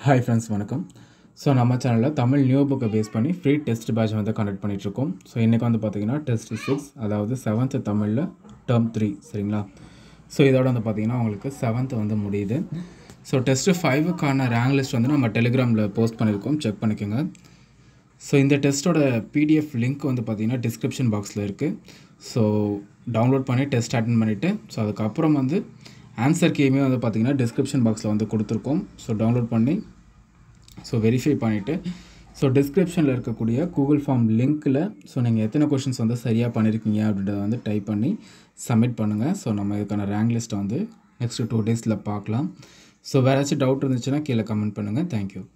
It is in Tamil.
ஹாய் ஃப்ரெண்ட்ஸ் வணக்கம் ஸோ நம்ம சேனலில் தமிழ் நியூ புக்கை பேஸ் பண்ணி ஃப்ரீ டெஸ்ட் பேட்ச் வந்து கண்டக்ட் பண்ணிகிட்ருக்கோம் ஸோ இன்றைக்கி வந்து பார்த்திங்கன்னா டெஸ்ட் சிக்ஸ் அதாவது செவன்த்து தமிழில் டேர்ம் த்ரீ சரிங்களா ஸோ இதோட வந்து பார்த்திங்கன்னா உங்களுக்கு செவன்த்து வந்து முடியுது ஸோ டெஸ்ட்டு ஃபைவுக்கான ரேங்க் லிஸ்ட் வந்து நம்ம டெலிகிராமில் போஸ்ட் பண்ணியிருக்கோம் செக் பண்ணிக்கோங்க ஸோ இந்த டெஸ்ட்டோட பிடிஎஃப் லிங்க் வந்து பார்த்திங்கன்னா டிஸ்கிரிப்ஷன் பாக்ஸில் இருக்குது ஸோ டவுன்லோட் பண்ணி டெஸ்ட் அட்டன் பண்ணிவிட்டு ஸோ அதுக்கப்புறம் வந்து ஆன்சர் கீயுமே வந்து பார்த்திங்கன்னா டிஸ்கிரிப்ஷன் பாக்ஸில் வந்து கொடுத்துருக்கோம் ஸோ டவுன்லோட் பண்ணி ஸோ வெரிஃபை பண்ணிவிட்டு ஸோ டிஸ்கிரிப்ஷனில் இருக்கக்கூடிய கூகுள் ஃபார்ம் லிங்க்கில் ஸோ நீங்கள் எத்தனை கொஷின்ஸ் வந்து சரியாக பண்ணியிருக்கீங்க அப்படின்றத வந்து டைப் பண்ணி சப்மிட் பண்ணுங்கள் ஸோ நம்ம இதுக்கான ரேங்க் லிஸ்ட்டை வந்து நெக்ஸ்ட்டு டூ டேஸில் பார்க்கலாம் ஸோ வேறு ஏதாச்சும் டவுட் இருந்துச்சுன்னா கீழே கமெண்ட் பண்ணுங்கள் தேங்க்யூ